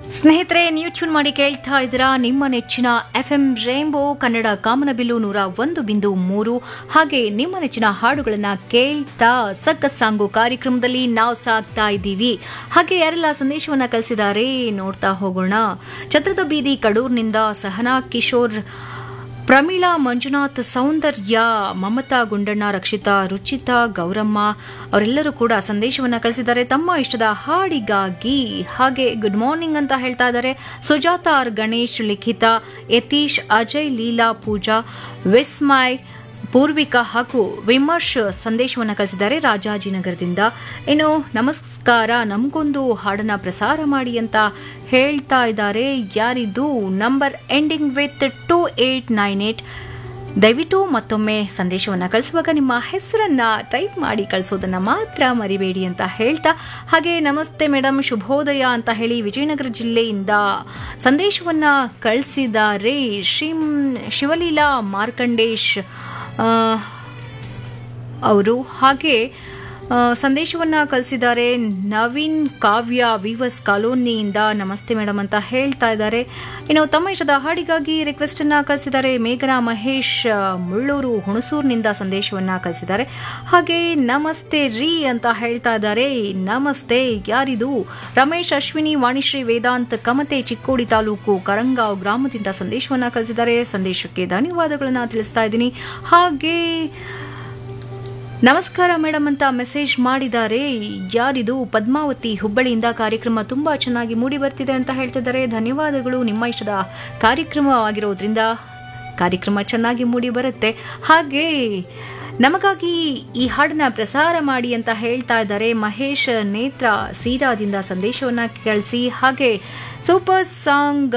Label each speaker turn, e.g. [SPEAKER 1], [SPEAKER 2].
[SPEAKER 1] ಸ್ನೇಹಿತರೆ ನೀವು ಚೂನ್ ಮಾಡಿ ಕೇಳ್ತಾ ಇದ್ದೀರಾ ನಿಮ್ಮ ನೆಚ್ಚಿನ ಎಫ್ ಎಂ ರೇಂಬೋ ಕನ್ನಡ ಕಾಮನಬಿಲ್ಲು ನೂರ ಒಂದು ಬಿಂದು ಮೂರು ಹಾಗೆ ನಿಮ್ಮ ನೆಚ್ಚಿನ ಹಾಡುಗಳನ್ನ ಕೇಳ್ತಾ ಸಕ್ಕ ಸಾಂಗು ಕಾರ್ಯಕ್ರಮದಲ್ಲಿ ನಾವು ಸಾಕ್ತಾ ಇದ್ದೀವಿ ಹಾಗೆ ಯಾರೆಲ್ಲ ಸಂದೇಶವನ್ನ ಕಳಿಸಿದ್ದಾರೆ ನೋಡ್ತಾ ಹೋಗೋಣ ಛತ್ರದ ಬೀದಿ ಕಡೂರ್ನಿಂದ ಸಹನಾ ಕಿಶೋರ್ ಪ್ರಮೀಳಾ ಮಂಜುನಾಥ್ ಸೌಂದರ್ಯ ಮಮತಾ ಗುಂಡಣ್ಣ ರಕ್ಷಿತಾ ರುಚಿತಾ ಗೌರಮ್ಮ ಅವರೆಲ್ಲರೂ ಕೂಡ ಸಂದೇಶವನ್ನ ಕಳಿಸಿದ್ದಾರೆ ತಮ್ಮ ಇಷ್ಟದ ಹಾಡಿಗಾಗಿ ಹಾಗೆ ಗುಡ್ ಮಾರ್ನಿಂಗ್ ಅಂತ ಹೇಳ್ತಾ ಇದ್ದಾರೆ ಸುಜಾತ ಆರ್ ಗಣೇಶ್ ಲಿಖಿತಾ ಯತೀಶ್ ಅಜಯ್ ಲೀಲಾ ಪೂಜಾ ವಿಸ್ಮಯ್ ಪೂರ್ವಿಕಾ ಹಾಗೂ ವಿಮರ್ಶ್ ಸಂದೇಶವನ್ನು ಕಳಿಸಿದ್ದಾರೆ ರಾಜಾಜಿನಗರದಿಂದ ಇನ್ನು ನಮಸ್ಕಾರ ನಮಗೊಂದು ಹಾಡನ್ನ ಪ್ರಸಾರ ಮಾಡಿ ಅಂತ ಹೇಳ್ತಾ ಇದ್ದಾರೆ ಯಾರಿದು number ending with two eight nine eight ದಯವಿಟ್ಟು ಮತ್ತೊಮ್ಮೆ ಸಂದೇಶವನ್ನು ಕಳಿಸುವಾಗ ನಿಮ್ಮ ಹೆಸರನ್ನ ಟೈಪ್ ಮಾಡಿ ಕಳಿಸೋದನ್ನ ಮಾತ್ರ ಮರಿಬೇಡಿ ಅಂತ ಹೇಳ್ತಾ ಹಾಗೆ ನಮಸ್ತೆ ಮೇಡಮ್ ಶುಭೋದಯ ಅಂತ ಹೇಳಿ ವಿಜಯನಗರ ಜಿಲ್ಲೆಯಿಂದ ಸಂದೇಶವನ್ನ ಕಳಿಸಿದ್ದಾರೆ ಶ್ರೀಂ ಶಿವಲೀಲಾ ಮಾರ್ಕಂಡೇಶ್ ಅವರು ಹಾಗೆ ಸಂದೇಶವನ್ನ ಕಳಿಸಿದ್ದಾರೆ ನವೀನ್ ಕಾವ್ಯ ವಿವಸ್ ಕಾಲೋನಿಯಿಂದ ನಮಸ್ತೆ ಮೇಡಮ್ ಅಂತ ಹೇಳ್ತಾ ಇದ್ದಾರೆ ಇನ್ನು ತಮ್ಮ ಇಷ್ಟದ ಹಾಡಿಗಾಗಿ ರಿಕ್ವೆಸ್ಟ್ ಅನ್ನ ಕಳಿಸಿದ್ದಾರೆ ಮೇಘನಾ ಮಹೇಶ್ ಮುಳ್ಳೂರು ಹುಣಸೂರಿನಿಂದ ಸಂದೇಶವನ್ನ ಕಳಿಸಿದ್ದಾರೆ ಹಾಗೆ ನಮಸ್ತೆ ರೀ ಅಂತ ಹೇಳ್ತಾ ಇದ್ದಾರೆ ನಮಸ್ತೆ ಯಾರಿದು ರಮೇಶ್ ಅಶ್ವಿನಿ ವಾಣಿಶ್ರೀ ವೇದಾಂತ್ ಕಮತೆ ಚಿಕ್ಕೋಡಿ ತಾಲೂಕು ಕರಂಗಾವ್ ಗ್ರಾಮದಿಂದ ಸಂದೇಶವನ್ನ ಕಳಿಸಿದ್ದಾರೆ ಸಂದೇಶಕ್ಕೆ ಧನ್ಯವಾದಗಳನ್ನ ತಿಳಿಸ್ತಾ ಇದ್ದೀನಿ ಹಾಗೆ ನಮಸ್ಕಾರ ಮೇಡಮ್ ಅಂತ ಮೆಸೇಜ್ ಮಾಡಿದ್ದಾರೆ ಯಾರಿದು ಪದ್ಮಾವತಿ ಹುಬ್ಬಳ್ಳಿಯಿಂದ ಕಾರ್ಯಕ್ರಮ ತುಂಬಾ ಚೆನ್ನಾಗಿ ಮೂಡಿ ಬರ್ತಿದೆ ಅಂತ ಹೇಳ್ತಿದ್ದಾರೆ ಧನ್ಯವಾದಗಳು ನಿಮ್ಮ ಇಷ್ಟದ ಕಾರ್ಯಕ್ರಮವಾಗಿರೋದ್ರಿಂದ ಕಾರ್ಯಕ್ರಮ ಚೆನ್ನಾಗಿ ಮೂಡಿ ಬರುತ್ತೆ ಹಾಗೆ ನಮಗಾಗಿ ಈ ಹಾಡನ್ನ ಪ್ರಸಾರ ಮಾಡಿ ಅಂತ ಹೇಳ್ತಾ ಇದ್ದಾರೆ ಮಹೇಶ್ ನೇತ್ರ ಸೀರಾದಿಂದ ಸಂದೇಶವನ್ನ ಕಳಿಸಿ ಹಾಗೆ ಸೂಪರ್ ಸಾಂಗ್